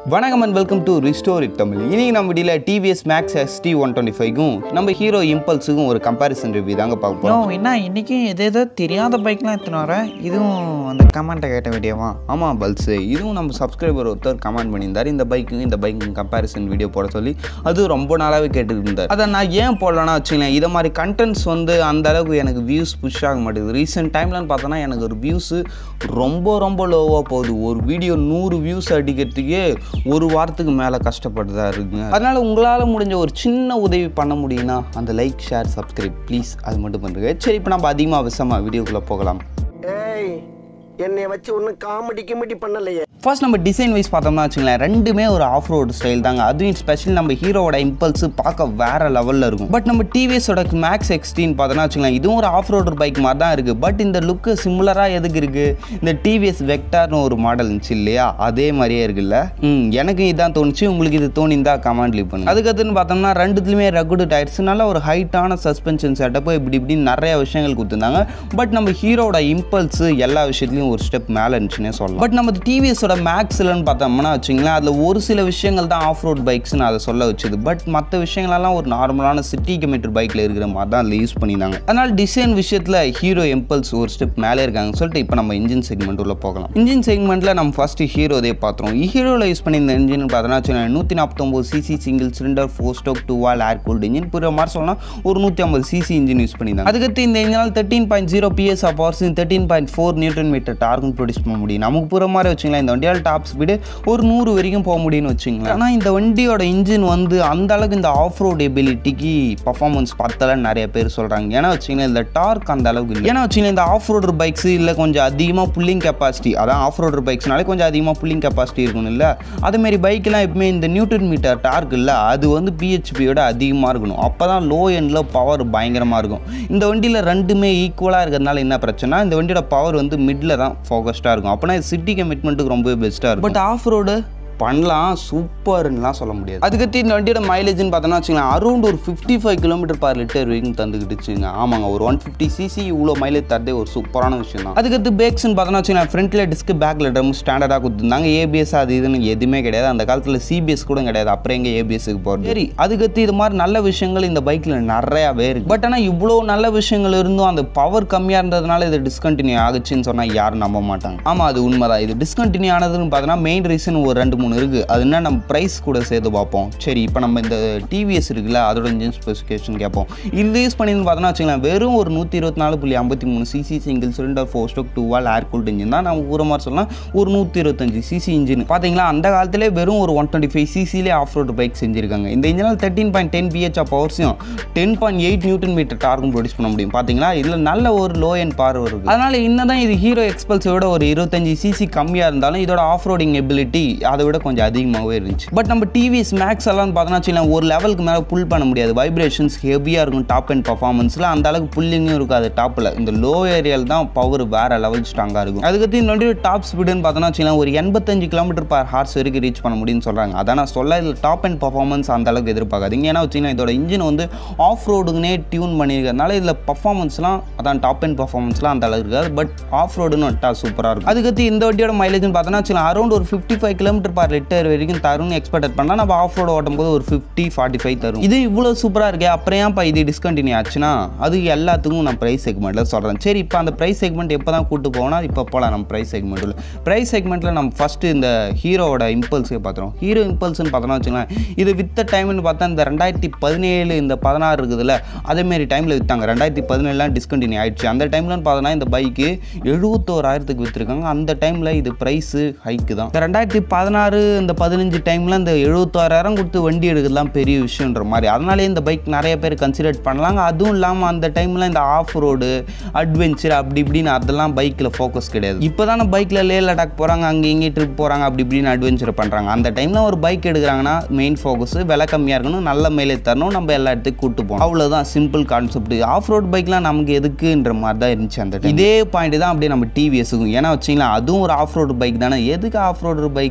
வணக்கம் and welcome to restore it Tamil இன்னைக்கு நம்ம வீடியோவில் TVS Max ST one twenty ஃபைவ்க்கும் நம்ம ஹீரோ இம்பல்ஸுக்கும் ஒரு கம்பேரிசன் ரிவ்யூ தாங்க பார்க்க நோ போகிறோம் என்ன இன்றைக்கும் எது ஏதோ தெரியாத பைக்லாம் எடுத்துன்னு வரேன் இதுவும் அந்த கமெண்ட்டை கேட்ட வீடியோவா ஆமாம் பல்ஸு இதுவும் நம்ம சப்ஸ்கிரைபர் ஒருத்தர் கமெண்ட் பண்ணியிருந்தார் இந்த பைக்கும் இந்த பைக்கும் கம்பேரிசன் வீடியோ போட சொல்லி அது ரொம்ப நாளாகவே கேட்டுட்டு இருந்தார் அதை நான் ஏன் போடலன்னா வச்சுங்களேன் இதை மாதிரி கண்டென்ட்ஸ் வந்து அந்த அளவுக்கு எனக்கு வியூஸ் புஷ் ஆக மாட்டேங்குது ரீசெண்ட் டைம்லன்னு பார்த்தோன்னா எனக்கு ஒரு வியூஸு ரொம்ப ரொம்ப லோவாக போகுது ஒரு வீடியோ நூறு வியூஸ் அடிக்கிறதுக்கே ஒரு வாரத்துக்கு மேலே கஷ்டப்பட்டுதான் இருக்குங்க அதனால் உங்களால் முடிஞ்ச ஒரு சின்ன உதவி பண்ண முடியும்னா அந்த லைக் ஷேர் சப்ஸ்கிரைப் ப்ளீஸ் அது மட்டும் பண்ணுங்க சரி இப்போ நம்ம அதிகமாக விஷயமாக வீடியோக்குள்ளே போகலாம் ஏய் என்னைய வச்சு ஒன்றும் காமெடி கிமெடி பண்ணலையே ஃபர்ஸ்ட் நம்ம டிசைன் வைஸ் பார்த்தோம்னா வச்சுங்களேன் ரெண்டுமே ஒரு ஆஃப் ரோடு ஸ்டைல் தாங்க அதுவும் ஸ்பெஷல் நம்ம ஹீரோவோட இம்பல்ஸ் பார்க்க வேற லெவலில் இருக்கும் பட் நம்ம டிவிஎஸோட மேக்ஸ் எக்ஸ்டீன் பார்த்தோம்னா வச்சுங்களேன் இதுவும் ஒரு ஆஃப் ரோடு பைக் மாதிரி தான் இருக்குது பட் இந்த லுக்கு சிமிலராக எதுக்கு இருக்குது இந்த டிவிஎஸ் வெக்டார்னு ஒரு மாடல் இருந்துச்சு இல்லையா அதே மாதிரியே இருக்குல்ல ம் எனக்கு இதான் தோணுச்சு உங்களுக்கு இது தோணிந்தா கமெண்ட் லீவ் பண்ணுங்க அதுக்கடுத்துன்னு பார்த்தோம்னா ரெண்டுத்துலையுமே ரகுடு டயர்ஸ் நல்ல ஒரு ஹைட்டான சஸ்பென்ஷன் செட்டப் இப்படி இப்படி நிறைய விஷயங்கள் கொடுத்துருந்தாங்க பட் நம்ம ஹீரோட இம்பல்ஸ் எல்லா விஷயத்துலையும் ஒரு ஸ்டெப் மேலே இருந்துச்சுன்னே சொல்லலாம் பட் நம்ம டிவிஎஸோட மேக்ஸ்லன்னு பார்த்தோம்னா வச்சுங்களேன் அதில் ஒரு சில விஷயங்கள் தான் ஆஃப் ரோட் பைக்ஸ்னு அதை சொல்ல வச்சுது பட் மற்ற விஷயங்களெல்லாம் ஒரு நார்மலான சிட்டி கிலோமீட்டர் பைக்கில் இருக்கிற மாதிரி தான் அதில் யூஸ் பண்ணியிருந்தாங்க அதனால் டிசைன் விஷயத்தில் ஹீரோ இம்பல்ஸ் ஒரு ஸ்டெப் மேலே இருக்காங்க சொல்லிட்டு இப்போ நம்ம இன்ஜின் செக்மெண்ட் உள்ள போகலாம் இன்ஜின் செக்மெண்ட்டில் நம்ம ஃபஸ்ட்டு ஹீரோ இதே பார்த்துருவோம் ஹீரோவில் யூஸ் பண்ணியிருந்த இன்ஜின் பார்த்தோன்னா வச்சுக்கோங்க நூற்றி நாற்பத்தொம்போது CC single cylinder four stroke two valve air cooled engine புரிய மாதிரி சொல்லலாம் ஒரு நூற்றி ஐம்பது சிசி இன்ஜின் யூஸ் பண்ணியிருந்தாங்க அதுக்கடுத்து இந்த இன்ஜினால் thirteen point zero PS of powers thirteen point four newton metre டார்க்கும் ப்ரொடியூஸ் பண்ண முடியும் நமக்கு புற மாதிரி வச்சுங்களேன் இந்த வண்டியால் டாப் ஸ்பீடு ஒரு நூறு வரைக்கும் போக முடியும்னு வச்சுங்களேன் ஆனால் இந்த வண்டியோட இன்ஜின் வந்து அந்த அளவுக்கு இந்த ஆஃப் ரோட் எபிலிட்டிக்கு பர்ஃபார்மன்ஸ் பத்தலன்னு நிறைய பேர் சொல்கிறாங்க ஏன்னா வச்சுங்களேன் இந்த டார்க் அந்த அளவுக்கு இல்லை ஏன்னா வச்சுங்களேன் இந்த ஆஃப் ரோடர் பைக்ஸ் இல்லை கொஞ்சம் அதிகமாக புல்லிங் கெப்பாசிட்டி அதான் ஆஃப் ரோடர் பைக்ஸ்னாலே கொஞ்சம் அதிகமாக புல்லிங் கெப்பாசிட்டி இருக்கணும் இல்லை அதேமாரி பைக்கெலாம் எப்பவுமே இந்த நியூட்டன் மீட்டர் டார்க் இல்லை அது வந்து பிஹெச்பியோட அதிகமாக இருக்கணும் அப்போ தான் லோ எண்டில் பவர் பயங்கரமாக இருக்கும் இந்த வண்டியில் ரெண்டுமே ஈக்குவலாக இருக்கிறதுனால என்ன பிரச்சனை இந்த வண்டியோட பவர் வந்து மிடில் தான் ஃபோக்கஸ்டாக இருக்கும் அப்போனா சிட்டி கமிட்மெண்ட்டுக்கு ரொம்பவே பெஸ்ட்டாக இருக்கும் பட் ஆஃப் ரோடு பண்ணலாம் சூப்பர்னுலாம் சொல்ல முடியாது அதுக்கடுத்து இந்த வண்டியோட மைலேஜ்னு பார்த்தோன்னா வச்சுக்கலாம் அரௌண்ட் ஒரு fifty five kilometre per litre வரைக்கும் தந்துக்கிட்டுச்சுங்க ஆமாங்க ஒரு ஒன் ஃபிஃப்டி சிசி இவ்வளோ மைலேஜ் தரதே ஒரு சூப்பரான விஷயம் தான் அதுக்கடுத்து பேக்ஸ்னு பார்த்தோன்னா வச்சுக்கலாம் ஃப்ரண்ட்டில் டிஸ்க் பேக்கில் ட்ரம் ஸ்டாண்டர்டாக கொடுத்துருந்தாங்க ஏபிஎஸ் அது இதுன்னு எதுவுமே கிடையாது அந்த காலத்தில் சிபிஎஸ் கூட கிடையாது அப்புறம் எங்கே ஏபிஎஸ்க்கு போகிறது சரி அதுக்கடுத்து இது மாதிரி நல்ல விஷயங்கள் இந்த பைக்கில் நிறையாவே இருக்குது பட் ஆனால் இவ்வளோ நல்ல விஷயங்கள் இருந்தும் அந்த பவர் கம்மியாக இருந்ததுனால இது டிஸ்கண்டினியூ ஆகுச்சுன்னு சொன்னால் யாரும் நம்ப மாட்டாங்க ஆமாம் அது உண்மைதான் இது டிஸ்கண்டினியூ ஆனதுன்னு பார்த்தோன்னா மெயின் ரீசன் ஒரு ரெண்டு மூணு இருக்குது அது என்ன நம்ம ப்ரைஸ் கூட சேர்த்து பார்ப்போம் சரி இப்போ நம்ம இந்த டிவிஎஸ் இருக்குல்ல அதோட இன்ஜின் ஸ்பெசிஃபிகேஷன் கேட்போம் இது யூஸ் பண்ணின்னு பார்த்தோன்னா வச்சுக்கலாம் வெறும் ஒரு நூற்றி இருபத்தி நாலு புள்ளி ஐம்பத்தி மூணு CC single cylinder four stroke two valve air cooled engine தான் நம்ம ஊர மாதிரி சொல்லலாம் ஒரு நூற்றி இருபத்தஞ்சு சிசி இன்ஜின் பார்த்தீங்களா அந்த காலத்திலே வெறும் ஒரு ஒன் டுவெண்ட்டி ஃபைவ் சிசிலே ஆஃப் ரோடு பைக் செஞ்சிருக்காங்க இந்த இன்ஜினால் thirteen point ten PH of பவர்ஸையும் ten point eight newton metre டார்க்கும் ப்ரொடியூஸ் பண்ண முடியும் பார்த்தீங்களா இதில் நல்ல ஒரு லோ எண்ட் பார் வருது அதனால் இன்னதான் இது ஹீரோ எக்ஸ்பல்ஸோட ஒரு இருபத்தஞ்சு சிசி கம்மியாக இருந்தாலும் இதோட ஆஃப் ரோடிங் எபிலிட்டி அதை விட கொஞ்சம் அதிகமாகவே இருந்துச்சு பட் நம்ம டிவிஎஸ் மேக்ஸ் எல்லாம் பார்த்தோன்னா வச்சுக்கலாம் ஒரு லெவலுக்கு மேலே புல் பண்ண முடியாது வைப்ரேஷன்ஸ் ஹெவியாக இருக்கும் டாப் அண்ட் பர்ஃபார்மன்ஸில் அந்த அளவுக்கு புல்லிங்கும் இருக்காது டாப்பில் இந்த லோ ஏரியாவில் தான் பவர் வேற லெவல் ஸ்ட்ராங்காக இருக்கும் அதுக்கடுத்து இந்த வண்டியோட டாப் ஸ்பீடுன்னு பார்த்தோன்னா வச்சுக்கலாம் ஒரு எண்பத்தஞ்சு கிலோமீட்டர் பர் ஹார்ஸ் வரைக்கும் ரீச் பண்ண முடியும்னு சொல்கிறாங்க அதான் நான் சொல்ல இதில் டாப் அண்ட் பர்ஃபார்மன்ஸ் அந்த அளவுக்கு எதிர்பார்க்காதீங்க ஏன்னா வச்சுக்கலாம் இதோட இன்ஜின் வந்து ஆஃப் ரோடுக்குனே டியூன் பண்ணியிருக்கிறதுனால இதில் பர்ஃபார்மன்ஸ்லாம் அதான் டாப் அண்ட் பர்ஃபார்மன்ஸ்லாம் அந்த அளவுக்கு இருக்காது பட் ஆஃப் ரோடுன்னு வந்துட்டா சூப்பராக இருக்கும் அதுக்கடுத்து இந்த வண்டியோட மைலேஜ்னு பார்த்தோன்னா வச்சுக்கலாம் அரௌண்ட் ஒரு fifty five kilometre per litre வரைக்கும் தரும்னு எக்ஸ்பெக்ட் பண்ணால் நம்ம ஆஃப் ரோடு ஓட்டும் போது ஒரு ஃபிஃப்டி ஃபார்ட்டி ஃபைவ் தரும் இது இவ்வளோ சூப்பராக இருக்கே அப்புறம் ஏன்ப்பா இது டிஸ்கண்டினியூ ஆச்சுன்னா அது எல்லாத்துக்கும் நான் ப்ரைஸ் செக்மெண்ட்டில் சொல்கிறேன் சரி இப்போ அந்த ப்ரைஸ் செக்மெண்ட் எப்போ தான் கூட்டு போவோம்னா இப்போ போகலாம் நம்ம ப்ரைஸ் செக்மெண்ட்டில் ப்ரைஸ் செக்மெண்ட்டில் நம்ம ஃபஸ்ட்டு இந்த ஹீரோவோட இம்பல்ஸே பார்த்துறோம் ஹீரோ இம்பல்ஸ்னு பார்த்தோன்னா வச்சுக்கலாம் இது வித்த டைம்னு பார்த்தா இந்த ரெண்டாயிரத்தி பதினேழு இந்த பதினாறு இருக்குதுல்ல அதேமாரி டைமில் விற்றாங்க ரெண்டாயிரத்தி பதினேழுலாம் டிஸ்கண்டினியூ ஆயிடுச்சு அந்த டைம்லன்னு பார்த்தோன்னா இந்த பைக்கு எழுபத்தோராயிரத்துக்கு விற்றுருக்காங்க அந்த டைமில் இது ப்ரைஸு ஹைக்கு தான் இந்த ரெண்டாயிரத்தி பதினாறு இந்த பதினஞ்சு டைமில் இந்த எழுபத்தாறாயிரம் கொடுத்து வண்டி எடுக்கிறதுலாம் பெரிய விஷயன்ற மாதிரி அதனாலே இந்த பைக் நிறைய பேர் கன்சிடர் பண்ணலாங்க அதுவும் இல்லாமல் அந்த டைமில் இந்த ஆஃப் ரோடு அட்வென்ச்சர் அப்படி இப்படின்னு அதெல்லாம் பைக்கில் ஃபோக்கஸ் கிடையாது இப்போ தானே பைக்கில் லே லடாக் போகிறாங்க அங்கே இங்கே ட்ரிப் போகிறாங்க அப்படி இப்படின்னு அட்வென்ச்சர் பண்ணுறாங்க அந்த டைமில் ஒரு பைக் எடுக்கிறாங்கன்னா மெயின் ஃபோக்கஸ் விலை கம்மியாக இருக்கணும் நல்ல மைலேஜ் தரணும் நம்ம எல்லா இடத்துக்கும் கூட்டு போகணும் அவ்வளோதான் சிம்பிள் கான்செப்ட் ஆஃப் ரோட் பைக்லாம் நமக்கு எதுக்குன்ற மாதிரி தான் இருந்துச்சு அந்த time. இதே பாயிண்ட் தான் அப்படியே நம்ம டிவிஎஸுக்கும் ஏன்னா வச்சிங்களா அதுவும் ஒரு ஆஃப் ரோடு பைக் தானே எதுக்கு ஆஃப் ரோடு பைக் அவ்வளோ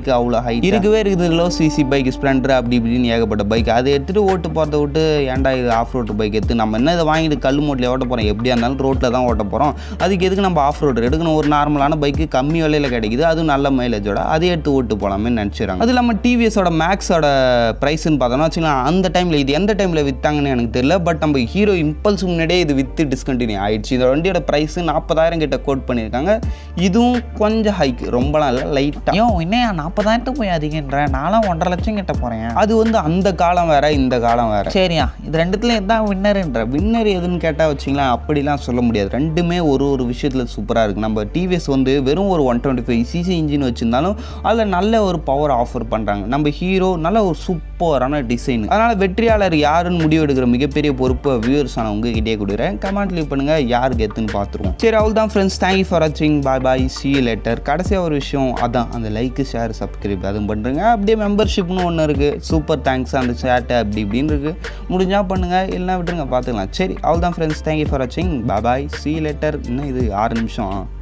ஹைட் இருக்கவே இருக்குது லோ சிசி பைக் ஸ்ப்ளெண்டர் அப்படி இப்படின்னு ஏகப்பட்ட பைக் அதை எடுத்துகிட்டு ஓட்டு போகிறத விட்டு ஏன்டா இது ஆஃப் ரோடு பைக் எடுத்து நம்ம என்ன இதை வாங்கிட்டு கல் மூட்டில் ஓட்ட போகிறோம் எப்படியா இருந்தாலும் ரோட்டில் தான் ஓட்ட போகிறோம் அதுக்கு எதுக்கு நம்ம ஆஃப் ரோடு எடுக்கணும் ஒரு நார்மலான பைக்கு கம்மி விலையில் கிடைக்குது அதுவும் நல்ல மைலேஜோட அதை எடுத்து ஓட்டு போகலாமே நினச்சிடுறாங்க அது இல்லாமல் டிவிஎஸோட மேக்ஸோட ப்ரைஸ்னு பார்த்தோம்னா வச்சுக்கலாம் அந்த டைமில் இது எந்த டைமில் விற்றாங்கன்னு எனக்கு தெரியல பட் நம்ம ஹீரோ இம்பல்ஸ் முன்னாடியே இது விற்று டிஸ்கண்டினியூ ஆயிடுச்சு இந்த வண்டியோட ப்ரைஸ் நாற்பதாயிரம் கிட்ட கோட் பண்ணியிருக்காங்க இதுவும் கொஞ்சம் ஹைக் ரொம்பலாம் இல்லை லைட்டாக ஐயோ இன்னும் நாற்பதாயிரத்துக்கு போய் அதிகன்ற நானும் ஒன்றரை லட்சம் கிட்ட போகிறேன் அது வந்து அந்த காலம் வேற இந்த காலம் வேற சரியா இது ரெண்டுத்துல எதான் வின்னருன்ற வின்னர் எதுன்னு கேட்டால் வச்சிங்களேன் அப்படிலாம் சொல்ல முடியாது ரெண்டுமே ஒரு ஒரு விஷயத்தில் சூப்பராக இருக்குது நம்ம டிவிஎஸ் வந்து வெறும் ஒரு one twenty five CC engine வச்சுருந்தாலும் அதில் நல்ல ஒரு பவர் ஆஃபர் பண்ணுறாங்க நம்ம ஹீரோ நல்ல ஒரு சூப்பரான டிசைன் அதனால் வெற்றியாளர் யாருன்னு முடிவு எடுக்கிற மிகப்பெரிய பொறுப்பை வியூவர்ஸ் நான் உங்ககிட்டே கொடுக்குறேன் கமெண்ட் லீவ் பண்ணுங்கள் யாருக்கு எத்துன்னு பார்த்துருவோம் சரி அவள் தான் ஃப்ரெண்ட்ஸ் தேங்க்யூ ஃபார் வாட்சிங் பாய் பாய் சி லெட்டர் கடைசியாக ஒரு விஷயம் அதான் அந்த லைக்கு ஷேர் சப்ஸ்கிரைப் அதுவும் பண்ணுறேங்க அப்படியே மெம்பர்ஷிப்னு ஒன்று இருக்குது சூப்பர் தேங்க்ஸ் அந்த சேட்டை அப்படி இப்படின்னு இருக்குது முடிஞ்சால் பண்ணுங்கள் இல்லைனா விட்டுருங்க பார்த்துக்கலாம் சரி அவள் தான் ஃப்ரெண்ட்ஸ் தேங்க்யூ ஃபார் வாட்சிங் பாய் பாய் சி லெட்டர் இன்னும் இது ஆறு நிமிஷம்